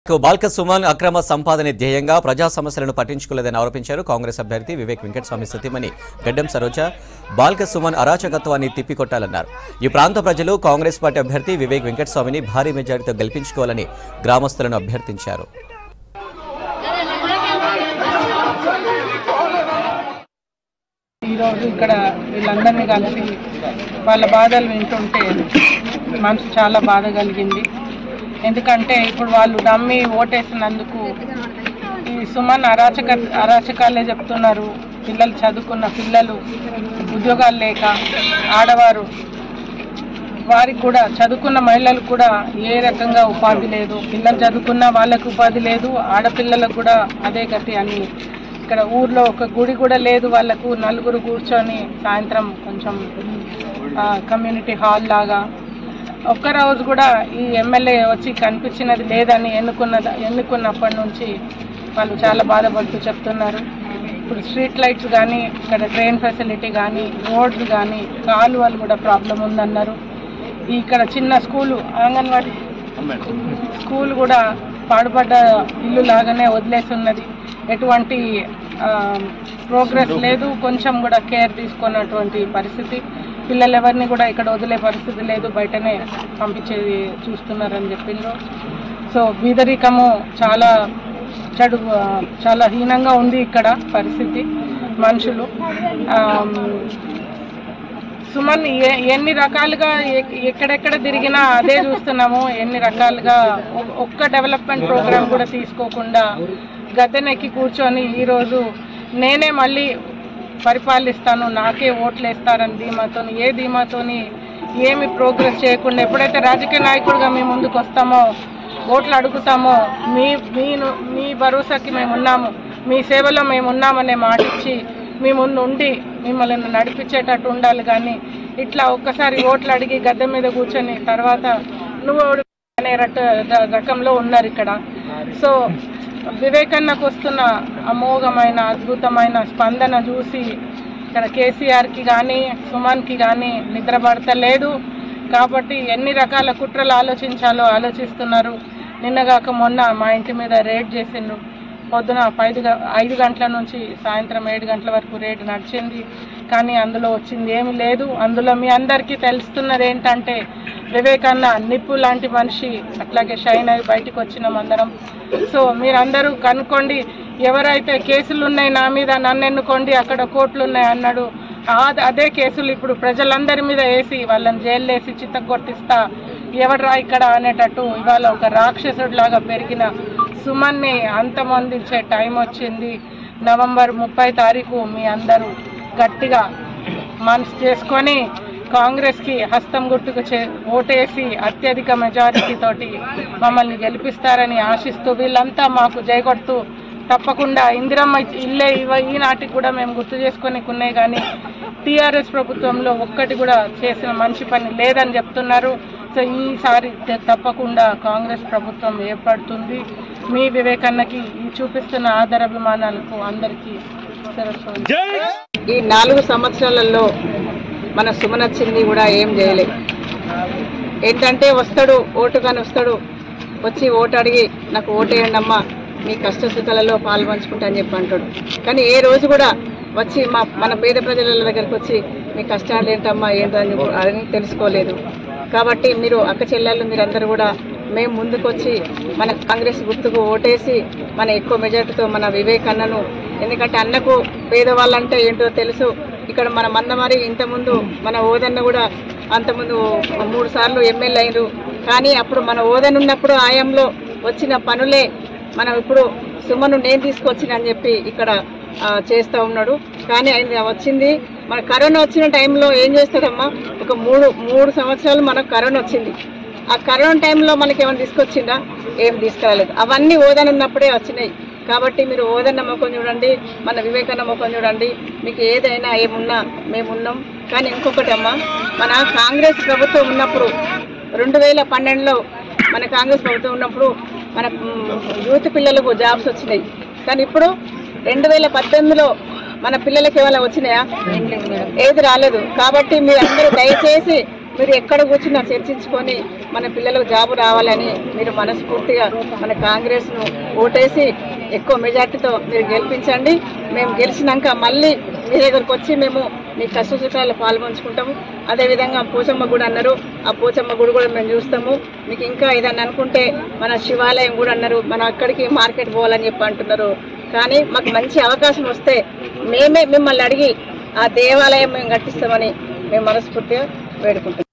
బాల్క సుమన్ అక్రమ సంపాదన ధ్యేయంగా ప్రజా సమస్యలను పట్టించుకోలేదని ఆరోపించారు కాంగ్రెస్ అభ్యర్థి వివేక్ వెంకటస్వామి సతీమణి గడ్డం సరోజ బాల్క సుమన్ అరాచకత్వాన్ని తిప్పికొట్టాలన్నారు ఈ ప్రాంత ప్రజలు కాంగ్రెస్ పార్టీ అభ్యర్థి వివేక్ వెంకటస్వామిని భారీ మెజారిటీతో గెలిపించుకోవాలని గ్రామస్తులను అభ్యర్థించారు ఈరోజు ఇక్కడ వీళ్ళందరినీ కలిసి వాళ్ళ బాధలు వింటుంటే మనసు చాలా బాధ కలిగింది ఎందుకంటే ఇప్పుడు వాళ్ళు నమ్మి ఓటేసినందుకు ఈ సుమన్ అరాచక అరాచకాలే చెప్తున్నారు పిల్లలు చదువుకున్న పిల్లలు ఉద్యోగాలు లేక ఆడవారు వారికి కూడా చదువుకున్న మహిళలకు కూడా ఏ రకంగా ఉపాధి లేదు పిల్లలు చదువుకున్న వాళ్ళకు ఉపాధి లేదు ఆడపిల్లలకు కూడా అదే గతి అని ఇక్కడ ఊర్లో ఒక గుడి కూడా లేదు వాళ్ళకు నలుగురు కూర్చొని సాయంత్రం కొంచెం ఆ, కమ్యూనిటీ హాల్ లాగా ఒక్క రోజు కూడా ఈ ఎమ్మెల్యే వచ్చి కనిపించినది లేదని ఎన్నుకున్న ఎన్నుకున్నప్పటి నుంచి వాళ్ళు చాలా బాధపడుతూ చెప్తున్నారు ఇప్పుడు స్ట్రీట్ లైట్స్ కానీ ఇక్కడ ట్రైన్ ఫెసిలిటీ కానీ రోడ్లు కానీ కాలువలు కూడా ప్రాబ్లం ఉందన్నారు ఈ ఇక్కడ చిన్న స్కూలు అంగన్వాడీ స్కూల్ కూడా పాడుపడ్డ ఇల్లు లాగానే వదిలేసి ఉన్నది ఎటువంటి ప్రోగ్రెస్ లేదు కొంచెం కూడా కేర్ తీసుకున్నటువంటి పరిస్థితి పిల్లలు ఎవరిని కూడా ఇక్కడ వదిలే పరిస్థితి లేదు బయటనే పంపించేది చూస్తున్నారని చెప్పిండ్రు సో బీదరికము చాలా చెడు ఆ, చాలా హీనంగా ఉంది ఇక్కడ పరిస్థితి మనుషులు ఆమ్, సుమన్ ఏ- ఎన్ని రకాలుగా ఎక్- ఎక్కడెక్కడ తిరిగినా అదే చూస్తున్నాము ఎన్ని రకాలుగా ఒ- ఒక్క డెవలప్మెంట్ ప్రోగ్రామ్ కూడా తీసుకోకుండా గద్దెనెక్కి కూర్చొని ఈరోజు నేనే మళ్ళీ పరిపాలిస్తాను నాకే ఓట్లు వేస్తారని ధీమాతోని ఏ ధీమాతోని ఏమి ప్రోగ్రెస్ చేయకుండా ఎప్పుడైతే రాజకీయ నాయకుడిగా మీ ముందుకు వస్తామో ఓట్లు అడుగుతామో మీ మీ మీ భరోసాకి మేము ఉన్నాము మీ సేవలో మేము ఉన్నామనే మాట ఇచ్చి మీ ముందు ఉండి మిమ్మల్ని నడిపించేటట్టు ఉండాలి కానీ ఇట్లా ఒక్కసారి ఓట్లు అడిగి గద్దె మీద కూర్చొని తర్వాత నువ్వు ఎవడు అనే రట ర- రకంలో ఉన్నారు ఇక్కడ సో వివేకన్నకు వస్తున్న అమోఘమైన అద్భుతమైన స్పందన చూసి ఇక్కడ కేసీఆర్కి కానీ సుమన్కి కానీ నిద్ర పడతలేదు కాబట్టి ఎన్ని రకాల కుట్రలు ఆలోచించాలో ఆలోచిస్తున్నారు నిన్నగాక మొన్న మా ఇంటి మీద రేడ్ చేసిండ్రు పొద్దున ఐదు గ- ఐదు గంటల నుంచి సాయంత్రం ఏడు గంటల వరకు రేటు నడిచింది కానీ అందులో వచ్చింది ఏమీ లేదు అందులో మీ అందరికీ తెలుస్తున్నది ఏంటంటే వివేకన్న నిప్పు లాంటి మనిషి అట్లాగే షైన్ అయి బయటకు వచ్చినాం అందరం సో మీరందరూ కనుక్కోండి ఎవరైతే కేసులు ఉన్నాయి నా మీద నన్ను ఎన్నుకోండి అక్కడ కోర్టులు ఉన్నాయి అన్నాడు ఆ- అదే కేసులు ఇప్పుడు ప్రజలందరి మీద వేసి వాళ్ళని జైలు వేసి చిత్తగొట్టిస్తా ఎవడ్రా ఇక్కడ అనేటట్టు ఇవాళ ఒక రాక్షసుడిలాగా పెరిగిన సుమన్ని అంతమొందించే టైం వచ్చింది నవంబర్ ముప్పై తారీఖు మీ అందరూ గట్టిగా మనసు చేసుకొని కాంగ్రెస్కి హస్తం గుర్తుకు చే ఓటేసి అత్యధిక మెజారిటీ తోటి మమ్మల్ని గెలిపిస్తారని ఆశిస్తూ వీళ్ళంతా మాకు జయగొడుతూ తప్పకుండా ఇందిరమ్మ ఇల్లే ఇవ ఈనాటికి కూడా మేము గుర్తు చేసుకొని ఉన్నాయి కానీ టీఆర్ఎస్ ప్రభుత్వంలో ఒక్కటి కూడా చేసిన మంచి పని లేదని చెప్తున్నారు సో ఈసారి త- తప్పకుండా కాంగ్రెస్ ప్రభుత్వం ఏర్పడుతుంది మీ వివేకన్నకి ఈ చూపిస్తున్న ఆదరాభిమానాలకు అందరికీ శిరస్సు ఈ నాలుగు సంవత్సరాలలో మన సుమనచ్చింది కూడా ఏం చేయలేదు ఏంటంటే వస్తాడు ఓటు కానీ వస్తాడు వచ్చి ఓటు అడిగి నాకు ఓటేయండి అమ్మా మీ కష్ట సుఖాలలో పాల్పంచుకుంటా అని చెప్పి అంటాడు కానీ ఏ రోజు కూడా వచ్చి మా మన పేద ప్రజల దగ్గరికి వచ్చి మీ కష్టాలు ఏంటమ్మా ఏంటని అని తెలుసుకోలేదు కాబట్టి మీరు అక్క చెల్లెళ్ళు మీరందరూ కూడా మేము ముందుకొచ్చి మన కాంగ్రెస్ గుర్తుకు ఓటేసి మన ఎక్కువ మెజార్టీతో మన వివేక్ అన్నను ఎందుకంటే అన్నకు పేదవాళ్ళంటే ఏంటో తెలుసు ఇక్కడ మన మందమారి ఇంతకుముందు మన ఓదన్న కూడా అంతకుముందు మూడు సార్లు ఎమ్మెల్యే అయినరు కానీ అప్పుడు మన ఓదన్ ఉన్నప్పుడు ఆయంలో వచ్చిన పనులే మనం ఇప్పుడు సుమను నేను తీసుకొచ్చిన అని చెప్పి ఇక్కడ ఆ, చేస్తూ ఉన్నాడు కానీ ఆయన వచ్చింది మన కరోనా వచ్చిన టైంలో ఏం చేస్తాడమ్మా ఒక మూడు మూడు సంవత్సరాలు మనకు కరోనా వచ్చింది ఆ కరోనా టైంలో మనకి ఏమైనా తీసుకొచ్చిందా ఏం తీసుకురాలేదు అవన్నీ ఓదన ఉన్నప్పుడే వచ్చినాయి కాబట్టి మీరు ఓదన్న ముఖం చూడండి మన వివేకన్న ముఖం చూడండి మీకు ఏదైనా ఏమున్నా మేమున్నాం కానీ ఇంకొకటి అమ్మా మన కాంగ్రెస్ ప్రభుత్వం ఉన్నప్పుడు రెండు వేల పన్నెండులో మన కాంగ్రెస్ ప్రభుత్వం ఉన్నప్పుడు మన మ్, యూత్ పిల్లలకు జాబ్స్ వచ్చినాయి కానీ ఇప్పుడు రెండు వేల పద్దెనిమిదిలో మన పిల్లలకి ఏమైనా వచ్చినాయా ఏది రాలేదు కాబట్టి మీరు అందరూ దయచేసి మీరు ఎక్కడ కూర్చున్నా చర్చించుకొని మన పిల్లలకు జాబు రావాలని మీరు మనస్ఫూర్తిగా మన కాంగ్రెస్ను ఓటేసి ఎక్కువ మెజార్టీతో మీరు గెలిపించండి మేము గెలిచినాక మళ్ళీ మీ దగ్గరకు వచ్చి మేము మీ కష్ట సుఖాలు పాల్పంచుకుంటాము అదేవిధంగా పోచమ్మ గుడి అన్నారు ఆ పోచమ్మ గుడి కూడా మేము చూస్తాము మీకు ఇంకా ఏదన్నా అనుకుంటే మన శివాలయం కూడా అన్నారు మనం అక్కడికి మార్కెట్ పోవాలని చెప్పి అంటున్నారు కానీ మాకు మంచి అవకాశం వస్తే మేమే మిమ్మల్ని అడిగి ఆ దేవాలయం మేము కట్టిస్తామని మేము మనస్ఫూర్తిగా వేడుకుంటాం